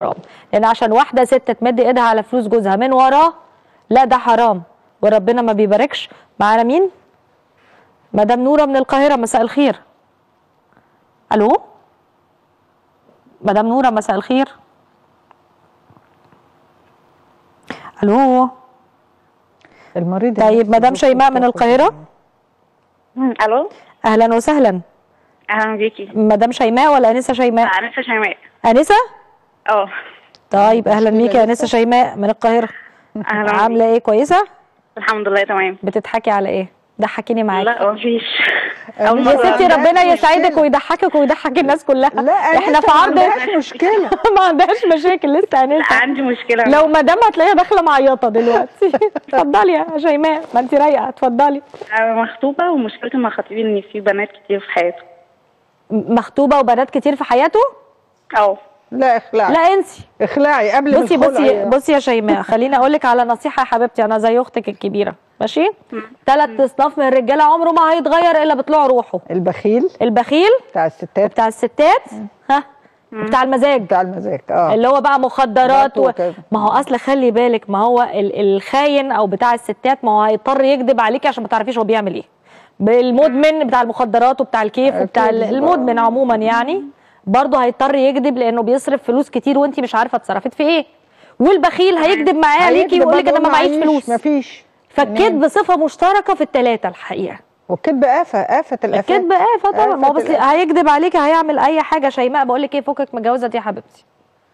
حرام لان عشان واحده ست تمد ايدها على فلوس جوزها من وراه لا ده حرام وربنا ما بيباركش معانا مين مدام نوره من القاهره مساء الخير الو مدام نوره مساء الخير الو المريض طيب مدام شيماء من القاهره مم، الو اهلا وسهلا اهلا بيكي مدام شيماء ولا انسه شيماء انسه شيماء انسه اه طيب اهلا بيكي يا انسه شيماء من القاهره اهلا عامله ايه كويسه الحمد لله تمام بتضحكي على ايه ضحكيني معاكي لا مفيش أول يا مرة ستي عندهاش ربنا مشكلة. يسعدك ويضحكك ويضحك الناس كلها لا احنا في ما عرض عندهاش مشكله ما عندهاش مشاكل لسه انسه عندي مشكله لو مدام هتلاقيها داخله معيطه دلوقتي اتفضلي يا شيماء ما انت رايقه اتفضلي انا مخطوبه ومشكلتي مع خطيبي ان في بنات كتير في حياته م- مخطوبه وبنات كتير في حياته اه لا اخلعي لا انسي اخلعي قبل بصي ما بصي بصي يا شيماء خليني اقول لك على نصيحه يا حبيبتي انا زي اختك الكبيره ماشي ثلاث اصناف من الرجاله عمره ما هيتغير الا بطلوع روحه البخيل البخيل بتاع الستات بتاع الستات ها بتاع المزاج بتاع المزاج اه اللي هو بقى مخدرات و... وكده. ما هو اصل خلي بالك ما هو ال- الخاين او بتاع الستات ما هو هيضطر يكذب عليكي عشان ما تعرفيش هو بيعمل ايه بالمدمن بتاع المخدرات وبتاع الكيف وبتاع ال- أكيد. المدمن عموما يعني برضه هيضطر يكذب لانه بيصرف فلوس كتير وانت مش عارفه اتصرفت في ايه والبخيل هيكذب معاه ليكي ويقول لك انا ما معيش فلوس مفيش فالكذب صفه مشتركه في الثلاثه الحقيقه والكذب آفة آفة الآفات الكذب آفة طبعا ما هو آفة بس الآفة. هيكذب عليكي هيعمل اي حاجه شيماء بقول لك ايه فكك من الجوازه دي يا حبيبتي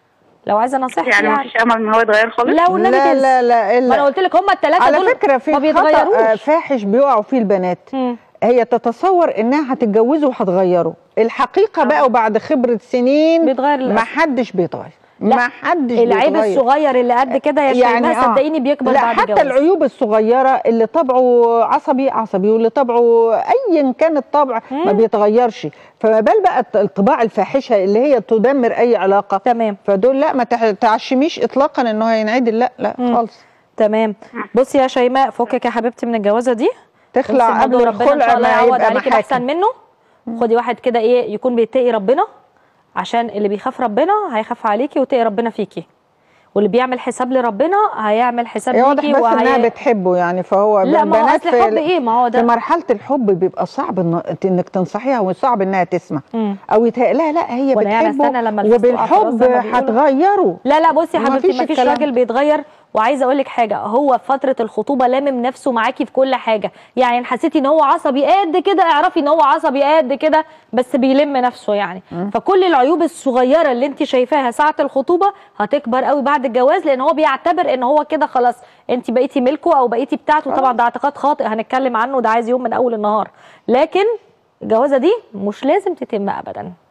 لو عايزه نصيحتي يعني يعني, مفيش امل ان هو يتغير خالص لا والنبي لا تنسي. لا لا ما انا إلا قلت لك هم الثلاثه على دول فكرة في ما خطأ آه، بيتغيروش فاحش بيقعوا فيه البنات مم. هي تتصور انها هتتجوزه وهتغيره الحقيقة بقى وبعد خبرة سنين بيتغير للأسف. ما حدش بيتغير لا، ما حدش العيب بيتغير. الصغير اللي قد كده يا شيماء آه. صدقيني بيكبر لا بعد حتى الجواز العيوب الصغيره اللي طبعه عصبي عصبي واللي طبعه ايا كان الطبع ما بيتغيرش فما بال بقى الط- الطباع الفاحشه اللي هي تدمر اي علاقه تمام فدول لا ما تع- تعشميش اطلاقا انه هينعدل لا لا مم. خالص تمام بصي يا شيماء فكك يا حبيبتي من الجوازه دي تخلع بصي قبل الموضوع ربنا ان الخلع شاء الله ما يعوض يبقى عليكي باحسن محاكم منه خدي واحد كده ايه يكون بيتقي ربنا عشان اللي بيخاف ربنا هيخاف عليكي وتقي ربنا فيكي واللي بيعمل حساب لربنا هيعمل حساب هي واضح ليكي بس انها وهي... بتحبه يعني فهو لا ما هو البنات اصل حب ايه ما هو في ده مرحله الحب بيبقى صعب إن- انك تنصحيها وصعب انها تسمع مم. او يتهيأ لها لا هي ولا يعني بتحبه استنى لما الفاس تقع في راسها وبالحب زي ما بيقولوا. هتغيره لا لا بصي يا ما حبيبتي فيش ما فيش الكلام راجل بيتغير وعايزه اقول لك حاجه هو في فتره الخطوبه لامم نفسه معاكي في كل حاجه يعني إن حسيتي ان هو عصبي قد كده اعرفي ان هو عصبي قد كده بس بيلم نفسه يعني فكل العيوب الصغيره اللي انت شايفاها ساعه الخطوبه هتكبر قوي بعد الجواز لان هو بيعتبر ان هو كده خلاص انت بقيتي ملكه او بقيتي بتاعته طبعا ده اعتقاد خاطئ هنتكلم عنه ده عايز يوم من اول النهار لكن الجوازه دي مش لازم تتم ابدا